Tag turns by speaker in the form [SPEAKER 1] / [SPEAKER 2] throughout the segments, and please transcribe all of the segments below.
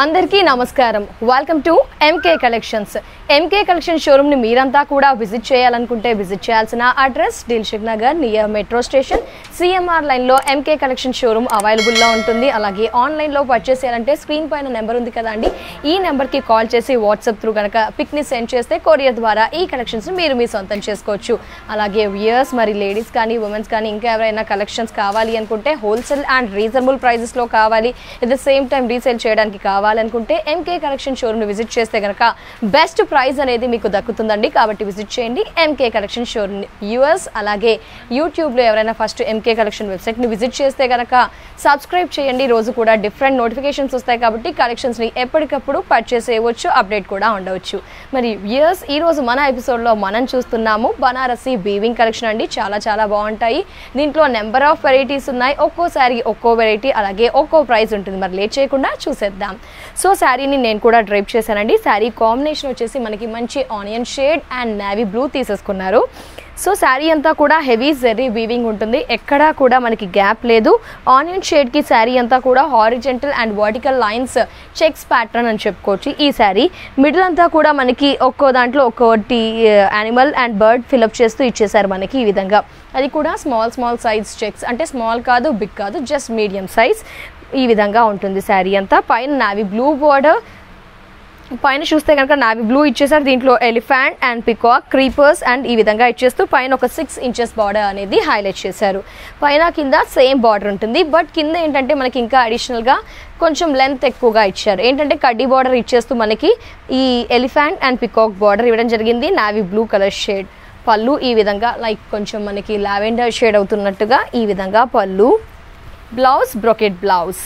[SPEAKER 1] అందరికీ నమస్కారం welcome to MK collections MK collection షోరూమ్ని మీరంతా కూడా విజిట్ చేయాలనుకుంటే విజిట్ చేయాల్సిన address Dilsukhnagar near metro station CMR లైన్లో ఎంకే కలెక్షన్ షోరూమ్ అవైలబుల్లో ఉంటుంది అలాగే ఆన్లైన్లో పర్చేస్ చేయాలంటే స్క్రీన్ పైన నెంబర్ ఉంది కదండి ఈ నెంబర్కి కాల్ చేసి వాట్సాప్ త్రూ కనుక పిక్ని సెండ్ చేస్తే కొరియర్ ద్వారా ఈ కలెక్షన్స్ని మీరు మీ సొంతం చేసుకోవచ్చు అలాగే వియర్స్ మరి లేడీస్ కానీ ఉమెన్స్ కానీ ఇంకా ఎవరైనా కలెక్షన్స్ కావాలి అనుకుంటే హోల్సేల్ అండ్ రీజనబుల్ ప్రైజెస్లో కావాలి at the same time resale చేయడానికి కావాలనుకుంటే ఎంకే కలెక్షన్ షోరూమ్ని విజిట్ చేస్తే కనుక బెస్ట్ ప్రైస్ అనేది మీకు దక్కుతుందండి కాబట్టి విజిట్ చేయండి ఎంకే కలెక్షన్ షోరూమ్ని యూఎస్ అలాగే యూట్యూబ్లో ఎవరైనా ఫస్ట్ ఎంకే కలెక్షన్ వెబ్సైట్ని విజిట్ చేస్తే కనుక సబ్స్క్రైబ్ చేయండి రోజు కూడా డిఫరెంట్ నోటిఫికేషన్స్ వస్తాయి కాబట్టి కలెక్షన్స్ని ఎప్పటికప్పుడు పర్చేస్ చేయవచ్చు అప్డేట్ కూడా ఉండవచ్చు మరి వ్యూయర్స్ ఈ రోజు మన ఎపిసోడ్లో మనం చూస్తున్నాము బనారసి వీవింగ్ కలెక్షన్ అండి చాలా చాలా బాగుంటాయి దీంట్లో నెంబర్ ఆఫ్ వెరైటీస్ ఉన్నాయి ఒక్కో శారీ ఒక్కో వెరైటీ అలాగే ఒక్కో ప్రైస్ ఉంటుంది మరి లేట్ చేయకుండా చూసేద్దాం సో శారీని నేను కూడా డ్రైప్ చేశానండి శారీ కాంబినేషన్ వచ్చేసి మనకి మంచి onion shade and navy blue తీసేసుకున్నారు సో శారీ అంతా కూడా హెవీ జెర్రీ వీవింగ్ ఉంటుంది ఎక్కడా కూడా మనకి గ్యాప్ లేదు ఆనియన్ షేడ్కి శారీ అంతా కూడా horizontal and vertical lines checks pattern అని చెప్పుకోవచ్చు ఈ శారీ మిడిల్ అంతా కూడా మనకి ఒక్కో దాంట్లో ఒక్కోటి యానిమల్ అండ్ బర్డ్ ఫిలప్ చేస్తూ ఇచ్చేసారు మనకి ఈ విధంగా అది కూడా స్మాల్ స్మాల్ సైజ్ చెక్స్ అంటే స్మాల్ కాదు బిగ్ కాదు జస్ట్ మీడియం సైజ్ ఈ విధంగా ఉంటుంది శారీ అంతా పైన నావీ బ్లూ బార్డర్ పైన చూస్తే కనుక నావీ బ్లూ ఇచ్చేసారు దీంట్లో elephant and peacock creepers and ఈ విధంగా ఇచ్చేస్తూ పైన ఒక సిక్స్ ఇంచెస్ బార్డర్ అనేది హైలైట్ చేశారు పైన కింద సేమ్ బార్డర్ ఉంటుంది బట్ కింద ఏంటంటే మనకి ఇంకా అడిషనల్గా కొంచెం లెంత్ ఎక్కువగా ఇచ్చారు ఏంటంటే కడ్డీ బార్డర్ ఇచ్చేస్తూ మనకి ఈ ఎలిఫెంట్ అండ్ పికాక్ బార్డర్ ఇవ్వడం జరిగింది నావీ బ్లూ కలర్ షేడ్ పళ్ళు ఈ విధంగా లైక్ కొంచెం మనకి లావెండర్ షేడ్ అవుతున్నట్టుగా ఈ విధంగా pallu blouse brocade blouse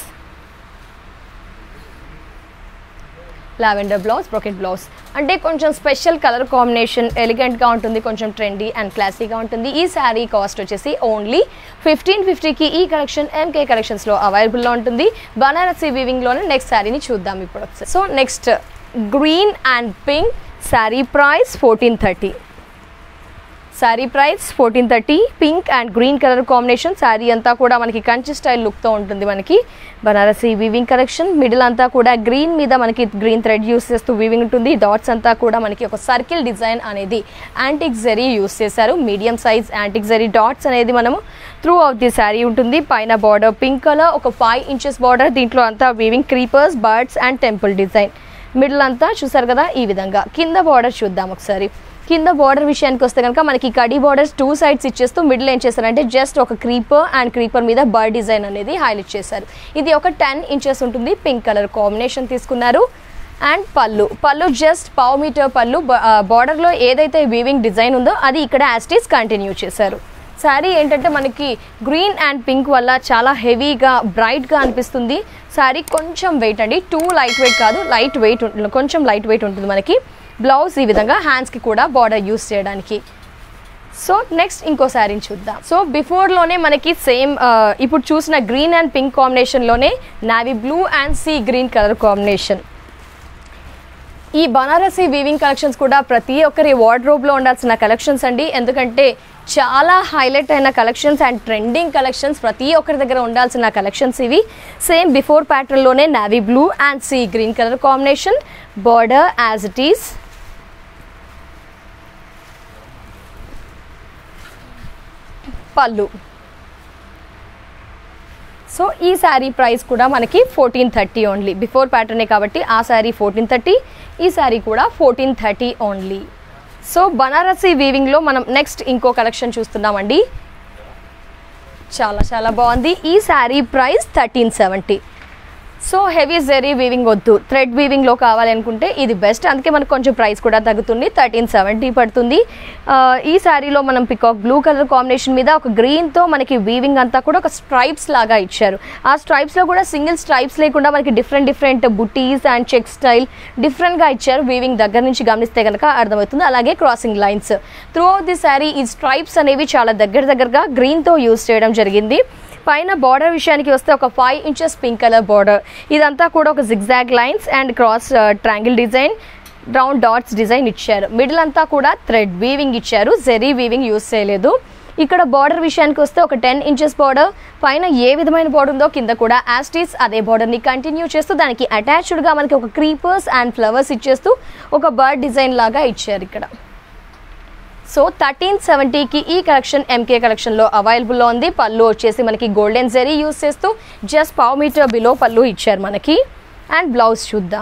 [SPEAKER 1] lavender blouse brocade blouse అంటే కొంచెం స్పెషల్ కలర్ కాంబినేషన్ ఎలిగెంట్గా ఉంటుంది కొంచెం ట్రెండీ అండ్ క్లాసీగా ఉంటుంది ఈ శారీ కాస్ట్ వచ్చేసి ఓన్లీ ఫిఫ్టీన్ ఫిఫ్టీకి ఈ కలెక్షన్ ఎంకే కలెక్షన్స్లో అవైలబుల్లో ఉంటుంది బనారసీ వీవింగ్లోనే నెక్స్ట్ శారీని చూద్దాం ఇప్పుడు so next green and pink sari price fourteen thirty sari price fourteen thirty pink and green colour combination sari అంతా కూడా మనకి కంచి స్టైల్ లుక్తో ఉంటుంది మనకి బనారసి వీవింగ్ కలెక్షన్ మిడిల్ అంతా కూడా గ్రీన్ మీద మనకి గ్రీన్ థ్రెడ్ యూస్ చేస్తూ వీవింగ్ ఉంటుంది డాట్స్ అంతా కూడా మనకి ఒక సర్కిల్ డిజైన్ అనేది యాంటిక్ జరీ యూస్ చేశారు medium size antique zari dots అనేది మనము త్రూ అవుట్ ది శారీ ఉంటుంది పైన బార్డర్ పింక్ కలర్ ఒక ఫైవ్ ఇంచెస్ బార్డర్ దీంట్లో అంతా weaving creepers birds and temple design middle అంతా చూసారు కదా ఈ విధంగా కింద బార్డర్ చూద్దాం ఒకసారి కింద బార్డర్ విషయానికి వస్తే కనుక మనకి కడీ బార్డర్స్ టూ సైడ్స్ ఇచ్చేస్తూ మిడిల్ ఏం చేశారంటే జస్ట్ ఒక క్రీపర్ అండ్ క్రీపర్ మీద బర్డ్ డిజైన్ అనేది హైలైట్ చేశారు ఇది ఒక టెన్ ఇంచెస్ ఉంటుంది పింక్ కలర్ కాంబినేషన్ తీసుకున్నారు అండ్ పళ్ళు పళ్ళు జస్ట్ పావు మీటర్ పళ్ళు బార్డర్లో ఏదైతే వీవింగ్ డిజైన్ ఉందో అది ఇక్కడ యాస్టీస్ కంటిన్యూ చేశారు శారీ ఏంటంటే మనకి గ్రీన్ అండ్ పింక్ వల్ల చాలా హెవీగా బ్రైట్గా అనిపిస్తుంది శారీ కొంచెం వెయిట్ అండి టూ లైట్ వెయిట్ కాదు లైట్ వెయిట్ ఉంటుంది కొంచెం లైట్ వెయిట్ ఉంటుంది మనకి బ్లౌజ్ ఈ విధంగా హ్యాండ్స్కి కూడా బార్డర్ యూస్ చేయడానికి సో నెక్స్ట్ ఇంకో శారీని చూద్దాం సో బిఫోర్లోనే మనకి సేమ్ ఇప్పుడు చూసిన గ్రీన్ అండ్ పింక్ కాంబినేషన్లోనే navy blue and sea green colour combination ఈ బనారసి వీవింగ్ కలెక్షన్స్ కూడా ప్రతి ఒక్కరి వార్డ్రోబ్లో ఉండాల్సిన కలెక్షన్స్ అండి ఎందుకంటే చాలా హైలైట్ అయిన కలెక్షన్స్ అండ్ ట్రెండింగ్ కలెక్షన్స్ ప్రతి ఒక్కరి దగ్గర ఉండాల్సిన కలెక్షన్స్ ఇవి సేమ్ బిఫోర్ ప్యాటర్న్లోనే navy blue and sea green colour combination border as it is pallu so ఈ శారీ ప్రైస్ కూడా మనకి ఫోర్టీన్ థర్టీ ఓన్లీ బిఫోర్ ప్యాటర్నే కాబట్టి ఆ శారీ ఫోర్టీన్ థర్టీ ఈ శారీ కూడా fourteen thirty only so Banarasi వీవింగ్లో మనం నెక్స్ట్ ఇంకో కలెక్షన్ చూస్తున్నామండి చాలా చాలా బాగుంది ఈ sari price thirteen seventy so heavy zari weaving వద్దు థ్రెడ్ వీవింగ్లో కావాలనుకుంటే ఇది బెస్ట్ అందుకే మనకు కొంచెం ప్రైస్ కూడా తగ్గుతుంది థర్టీన్ సెవెంటీ పడుతుంది ఈ శారీలో మనం పికాక్ బ్లూ కలర్ కాంబినేషన్ మీద ఒక గ్రీన్తో మనకి వీవింగ్ అంతా కూడా ఒక స్ట్రైప్స్ లాగా ఇచ్చారు ఆ స్ట్రైప్స్లో కూడా సింగిల్ స్ట్రైప్స్ లేకుండా మనకి different different butis and check style డిఫరెంట్గా ఇచ్చారు వీవింగ్ దగ్గర నుంచి గమనిస్తే కనుక అర్థమవుతుంది అలాగే crossing lines throughout the sari ఈ స్ట్రైప్స్ అనేవి చాలా దగ్గర దగ్గరగా గ్రీన్తో యూస్ చేయడం జరిగింది పైన బార్డర్ విషయానికి వస్తే ఒక five inches pink colour border ఇదంతా కూడా ఒక zigzag lines and cross triangle design round dots design ఇచ్చారు మిడిల్ అంతా కూడా థ్రెడ్ వీవింగ్ ఇచ్చారు జెరీ వీవింగ్ యూస్ చేయలేదు ఇక్కడ బార్డర్ విషయానికి వస్తే ఒక టెన్ ఇంచెస్ బార్డర్ పైన ఏ విధమైన బార్డర్ ఉందో కింద కూడా యాస్టీస్ అదే బార్డర్ని కంటిన్యూ చేస్తూ దానికి అటాచ్డ్గా మనకి ఒక క్రీపర్స్ అండ్ ఫ్లవర్స్ ఇచ్చేస్తూ ఒక బర్డ్ డిజైన్ లాగా ఇచ్చారు ఇక్కడ సో థర్టీన్ సెవెంటీకి ఈ కలెక్షన్ ఎంకే కలెక్షన్లో అవైలబుల్లో ఉంది పళ్ళు వచ్చేసి మనకి గోల్డెన్ జెరీ యూస్ చేస్తూ జస్ట్ పావు మీటర్ బిలో పళ్ళు ఇచ్చారు మనకి అండ్ బ్లౌజ్ చూద్దాం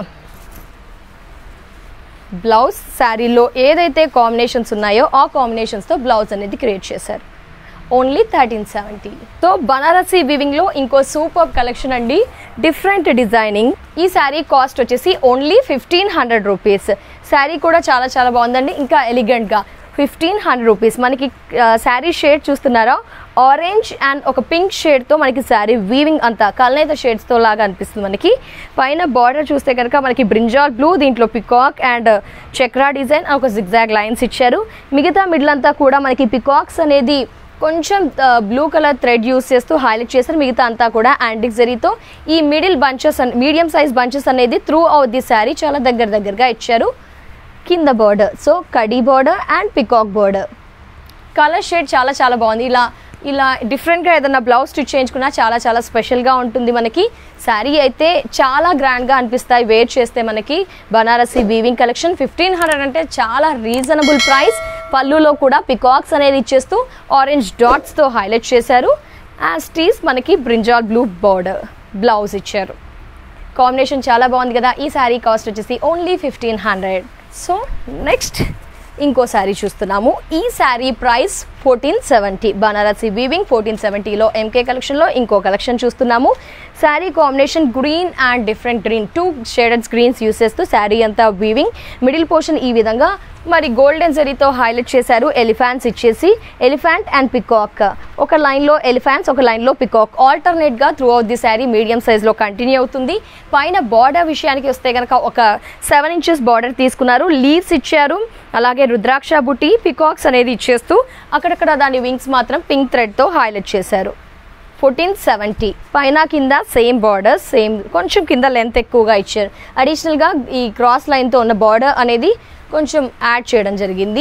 [SPEAKER 1] బ్లౌజ్ శారీలో ఏదైతే కాంబినేషన్స్ ఉన్నాయో ఆ కాంబినేషన్స్తో బ్లౌజ్ అనేది క్రియేట్ చేశారు only thirteen seventy so Banarasi వివింగ్లో ఇంకో సూపర్ కలెక్షన్ అండి డిఫరెంట్ డిజైనింగ్ ఈ శారీ కాస్ట్ వచ్చేసి only fifteen hundred rupees sari కూడా చాలా చాలా బాగుందండి ఇంకా ఎలిగెంట్గా ఫిఫ్టీన్ హండ్రెడ్ రూపీస్ మనకి శారీ షేడ్ చూస్తున్నారా ఆరెంజ్ అండ్ ఒక పింక్ షేడ్తో మనకి శారీ వీవింగ్ అంతా కల్నేత షేడ్స్తో లాగా అనిపిస్తుంది మనకి పైన బార్డర్ చూస్తే కనుక మనకి బ్రింజాల్ బ్లూ దీంట్లో పికాక్ అండ్ చక్రా డిజైన్ ఒక జిగ్జాగ్ లైన్స్ ఇచ్చారు మిగతా మిడిల్ అంతా కూడా మనకి పికాక్స్ అనేది కొంచెం బ్లూ కలర్ థ్రెడ్ యూస్ చేస్తూ హైలైట్ చేశారు మిగతా అంతా కూడా యాంటిక్ జరీతో ఈ middle bunches medium size bunches అనేది త్రూ అవుట్ ది శారీ చాలా దగ్గర దగ్గరగా ఇచ్చారు కింద బార్డర్ సో కడీ border and peacock border colour shade చాలా చాలా బాగుంది ఇలా ఇలా డిఫరెంట్గా ఏదైనా బ్లౌజ్ స్టిచ్ చేయించుకున్నా చాలా చాలా స్పెషల్గా ఉంటుంది మనకి శారీ అయితే చాలా గ్రాండ్గా అనిపిస్తాయి వేర్ చేస్తే మనకి Banarasi weaving collection fifteen hundred అంటే చాలా రీజనబుల్ ప్రైస్ పళ్ళులో కూడా పికాక్స్ అనేది ఇచ్చేస్తూ ఆరెంజ్ డాట్స్తో హైలైట్ చేశారు యాజ్ టీస్ మనకి బ్రింజాల్ బ్లూ బార్డర్ బ్లౌజ్ ఇచ్చారు కాంబినేషన్ చాలా బాగుంది కదా ఈ శారీ కాస్ట్ వచ్చేసి only fifteen hundred so next ఇంకో శారీ చూస్తున్నాము ఈ sari price fourteen seventy Banarasi weaving fourteen సెవెంటీలో ఎంకే కలెక్షన్లో ఇంకో కలెక్షన్ చూస్తున్నాము sari combination green and different green two shades greens use చేస్తూ శారీ అంతా వీవింగ్ మిడిల్ పోర్షన్ ఈ విధంగా మరి గోల్డెన్ జరీతో హైలైట్ చేశారు ఎలిఫాంట్స్ ఇచ్చేసి ఎలిఫాంట్ అండ్ పికాక్ ఒక లైన్లో ఎలిఫాంట్స్ ఒక లైన్లో పికాక్ ఆల్టర్నేట్గా throughout the sari medium సైజ్లో కంటిన్యూ అవుతుంది పైన బార్డర్ విషయానికి వస్తే కనుక ఒక సెవెన్ ఇంచెస్ బార్డర్ తీసుకున్నారు లీవ్స్ ఇచ్చారు అలాగే రుద్రాక్ష బుట్టి పికాక్స్ అనేది ఇచ్చేస్తూ అక్కడక్కడ దాని వింగ్స్ మాత్రం పింక్ థ్రెడ్తో హైలైట్ చేశారు ఫోర్టీన్ సెవెంటీ పైన కింద సేమ్ బార్డర్ సేమ్ కొంచెం కింద లెంత్ ఎక్కువగా ఇచ్చారు అడిషనల్గా ఈ క్రాస్ లైన్తో ఉన్న బార్డర్ అనేది కొంచెం యాడ్ చేయడం జరిగింది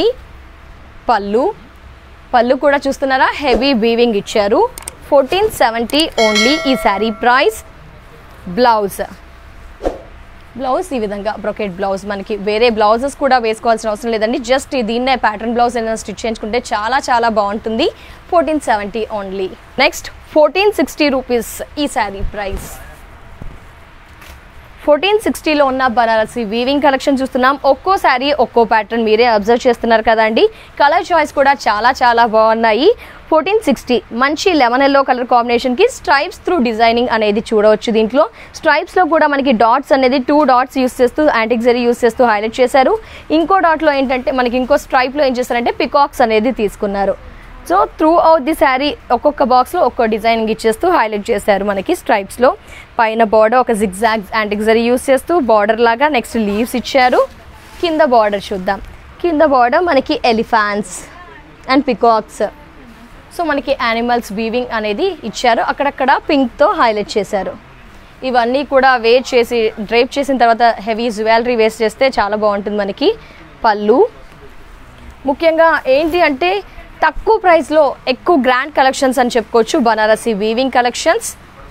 [SPEAKER 1] పళ్ళు పళ్ళు కూడా చూస్తున్నారా హెవీ వీవింగ్ ఇచ్చారు ఫోర్టీన్ సెవెంటీ ఓన్లీ ఈ శారీ ప్రైస్ బ్లౌజ్ బ్లౌజ్ ఈ విధంగా బ్రొకెట్ బ్లౌజ్ మనకి వేరే బ్లౌజెస్ కూడా వేసుకోవాల్సిన అవసరం లేదండి జస్ట్ దీన్నే ప్యాటర్న్ బ్లౌజ్ ఏదైనా స్టిచ్ చేయించుకుంటే చాలా చాలా బాగుంటుంది fourteen seventy only next fourteen sixty rupees ఈ శారీ ప్రైస్ ఫోర్టీన్ సిక్స్టీలో ఉన్న బనారసి వీవింగ్ కలెక్షన్ చూస్తున్నాం ఒక్కో శారీ ఒక్కో ప్యాటర్న్ మీరే అబ్జర్వ్ చేస్తున్నారు కదండి కలర్ చాయిస్ కూడా చాలా చాలా బాగున్నాయి ఫోర్టీన్ సిక్స్టీ మంచి లెమన్ ఎల్లో కలర్ కాంబినేషన్కి స్ట్రైప్స్ త్రూ డిజైనింగ్ అనేది చూడవచ్చు దీంట్లో స్ట్రైప్స్లో కూడా మనకి డాట్స్ అనేది టూ డాట్స్ యూస్ చేస్తూ యాంటిక్ జరీ యూస్ చేస్తూ హైలైట్ చేశారు ఇంకో డాట్లో ఏంటంటే మనకి ఇంకో స్ట్రైప్లో ఏం చేస్తారంటే పికాక్స్ అనేది తీసుకున్నారు so throughout the sari ఒక్కొక్క బాక్స్లో ఒక్కో డిజైనింగ్ ఇచ్చేస్తూ హైలైట్ చేశారు మనకి స్ట్రైప్స్లో పైన బార్డర్ ఒక జిగ్జాగ్ యాంటిక్ జరీ యూస్ చేస్తూ బార్డర్ లాగా నెక్స్ట్ లీవ్స్ ఇచ్చారు కింద బార్డర్ చూద్దాం కింద బార్డర్ మనకి ఎలిఫాన్స్ అండ్ పికాక్స్ సో మనకి యానిమల్స్ వీవింగ్ అనేది ఇచ్చారు అక్కడక్కడ పింక్తో హైలైట్ చేశారు ఇవన్నీ కూడా వేర్ చేసి డ్రైప్ చేసిన తర్వాత హెవీ జ్యువెలరీ వేస్ట్ చేస్తే చాలా బాగుంటుంది మనకి పళ్ళు ముఖ్యంగా ఏంటి అంటే తక్కువ ప్రైస్లో ఎక్కువ గ్రాండ్ కలెక్షన్స్ అని చెప్పుకోవచ్చు Banarasi weaving collections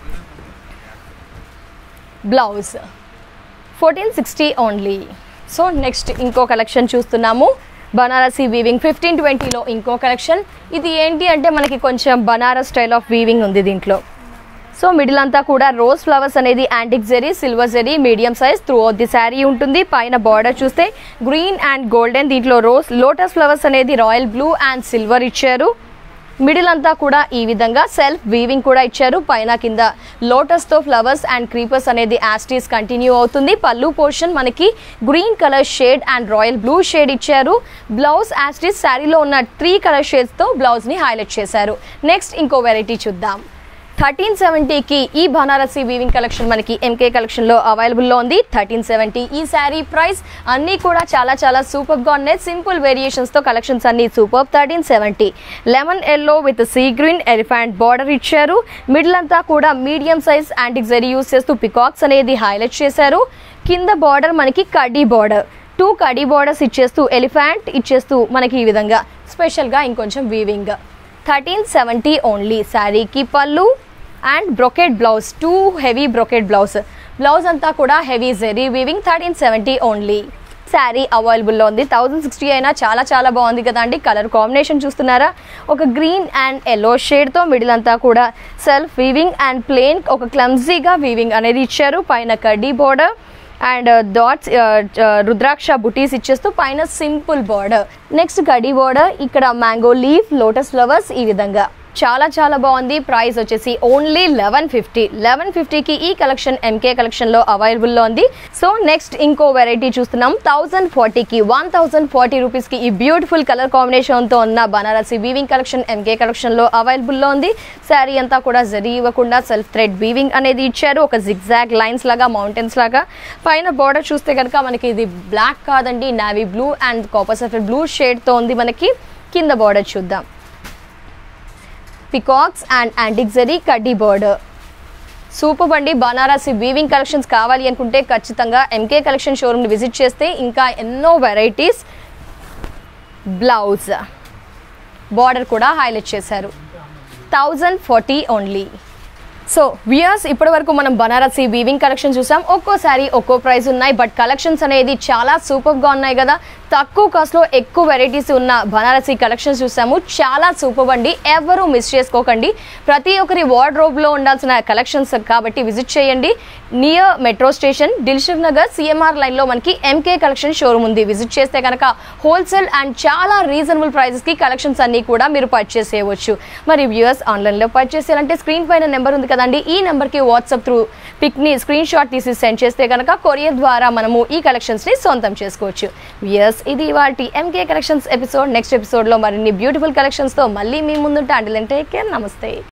[SPEAKER 1] blouse fourteen sixty only so next ఇంకో కలెక్షన్ చూస్తున్నాము బనారసి వీవింగ్ ఫిఫ్టీన్ ట్వంటీలో ఇంకో కలెక్షన్ ఇది ఏంటి అంటే మనకి కొంచెం బనారస్ స్టైల్ ఆఫ్ వీవింగ్ ఉంది దీంట్లో సో మిడిల్ అంతా కూడా రోజ్ ఫ్లవర్స్ అనేది antique zari silver zari medium size throughout the sari ఉంటుంది పైన బార్డర్ చూస్తే గ్రీన్ అండ్ గోల్డెన్ దీంట్లో రోజ్ లోటస్ ఫ్లవర్స్ అనేది రాయల్ బ్లూ అండ్ సిల్వర్ ఇచ్చారు మిడిల్ అంతా కూడా ఈ విధంగా సెల్ఫ్ వీవింగ్ కూడా ఇచ్చారు పైన కింద లోటస్తో ఫ్లవర్స్ అండ్ క్రీపర్స్ అనేది యాస్టీస్ కంటిన్యూ అవుతుంది పళ్ళు పోర్షన్ మనకి green colour shade and royal blue shade ఇచ్చారు బ్లౌజ్ యాస్టీస్ శారీలో ఉన్న త్రీ కలర్ షేడ్స్తో బ్లౌజ్ని హైలైట్ చేశారు నెక్స్ట్ ఇంకో వెరైటీ చూద్దాం థర్టీన్ సెవెంటీకి ఈ బనారసి వీవింగ్ కలెక్షన్ మనకి ఎంకే కలెక్షన్లో అవైలబుల్లో ఉంది థర్టీన్ సెవెంటీ ఈ శారీ ప్రైస్ అన్నీ కూడా చాలా చాలా సూపర్గా ఉన్నాయి సింపుల్ వేరియేషన్స్తో కలెక్షన్స్ అన్ని super thirteen seventy lemon yellow with sea green elephant border ఇచ్చారు మిడిల్ అంతా కూడా medium size antique zari use చేస్తూ పికాక్స్ అనేది హైలైట్ చేశారు కింద బార్డర్ మనకి కడ్డీ బార్డర్ టూ కడీ బార్డర్స్ ఇచ్చేస్తూ ఎలిఫెంట్ ఇచ్చేస్తూ మనకి ఈ విధంగా స్పెషల్గా ఇంకొంచెం వీవింగ్ థర్టీన్ సెవెంటీ ఓన్లీ శారీకి pallu and brocade blouse two heavy brocade blouse blouse అంతా కూడా heavy zari weaving thirteen seventy only sari అవైలబుల్లో ఉంది థౌజండ్ సిక్స్టీ అయినా చాలా చాలా బాగుంది కదా అండి కలర్ కాంబినేషన్ చూస్తున్నారా ఒక గ్రీన్ అండ్ ఎల్లో షేడ్తో మిడిల్ అంతా కూడా సెల్ఫ్ వీవింగ్ అండ్ ప్లెయిన్ ఒక క్లమ్జీగా వీవింగ్ అనేది ఇచ్చారు పైన కడ్డీ బోర్డర్ అండ్ డాట్స్ రుద్రాక్ష బుటీస్ ఇచ్చేస్తూ పైన సింపుల్ బార్డర్ నెక్స్ట్ కడీ బార్డర్ ఇక్కడ మ్యాంగో లీఫ్ లోటస్ ఫ్లవర్స్ ఈ విధంగా చాలా చాలా బాగుంది ప్రైస్ వచ్చేసి ఓన్లీ లెవెన్ ఫిఫ్టీ లెవెన్ ఫిఫ్టీకి ఈ కలెక్షన్ ఎంకే కలెక్షన్లో అవైలబుల్లో ఉంది సో నెక్స్ట్ ఇంకో వెరైటీ చూస్తున్నాం థౌజండ్ ఫార్టీకి వన్ థౌజండ్ ఫార్టీ రూపీస్కి ఈ బ్యూటిఫుల్ కలర్ కాంబినేషన్తో ఉన్న బనారసి వీవింగ్ కలెక్షన్ ఎంకే కలెక్షన్లో అవైలబుల్లో ఉంది శారీ అంతా కూడా జరీ ఇవ్వకుండా సెల్ఫ్ థ్రెడ్ వీవింగ్ అనేది ఇచ్చారు ఒక జిగ్జాగ్ లైన్స్ లాగా మౌంటైన్స్ లాగా పైన బార్డర్ చూస్తే కనుక మనకి ఇది బ్లాక్ కాదండి navy blue and copper sapphire blue షేడ్తో ఉంది మనకి కింద బార్డర్ చూద్దాం పికాక్స్ అండ్ యాంటిక్ జరీ కడ్డీ బోర్డర్ సూపర్ బండి బనారసి వీవింగ్ కలెక్షన్స్ కావాలి అనుకుంటే ఖచ్చితంగా ఎంకే కలెక్షన్ షోరూమ్ని విజిట్ చేస్తే ఇంకా ఎన్నో వెరైటీస్ బ్లౌజ్ బార్డర్ కూడా హైలైట్ చేశారు thousand forty only so wears ఇప్పటి వరకు మనం బనారసి వీవింగ్ కలెక్షన్ చూసాం ఒక్కో సారీ ఒక్కో ప్రైస్ ఉన్నాయి బట్ కలెక్షన్స్ అనేది చాలా సూపర్గా ఉన్నాయి కదా తక్కువ కాస్ట్లో ఎక్కువ వెరైటీస్ ఉన్న బనారసి కలెక్షన్స్ చూసాము చాలా సూపర్ అండి ఎవరు మిస్ చేసుకోకండి ప్రతి ఒక్కరి వార్డ్రోబ్లో ఉండాల్సిన కలెక్షన్స్ కాబట్టి విజిట్ చేయండి near metro station Dilsukhnagar CMR లైన్లో మనకి ఎంకే కలెక్షన్ షోరూమ్ ఉంది విజిట్ చేస్తే కనుక హోల్సేల్ అండ్ చాలా రీజనబుల్ ప్రైజెస్కి కలెక్షన్స్ అన్నీ కూడా మీరు పర్చేస్ చేయవచ్చు మరి వ్యూయర్స్ ఆన్లైన్లో పర్చేస్ చేయాలంటే స్క్రీన్ పైన నెంబర్ ఉంది కదండి ఈ నెంబర్కి వాట్సాప్ త్రూ పిక్ని స్క్రీన్ షాట్ తీసి సెండ్ చేస్తే కనుక కొరియర్ ద్వారా మనము ఈ కలెక్షన్స్ని సొంతం చేసుకోవచ్చు వ్యూయర్స్ ఇది వాటి ఎంకే కలెక్షన్స్ ఎపిసోడ్ నెక్స్ట్ ఎపిసోడ్లో మరిన్ని బ్యూటిఫుల్ కలెక్షన్స్తో మళ్ళీ మీ ముందుంటే అండి టేక్ కేర్ నమస్తే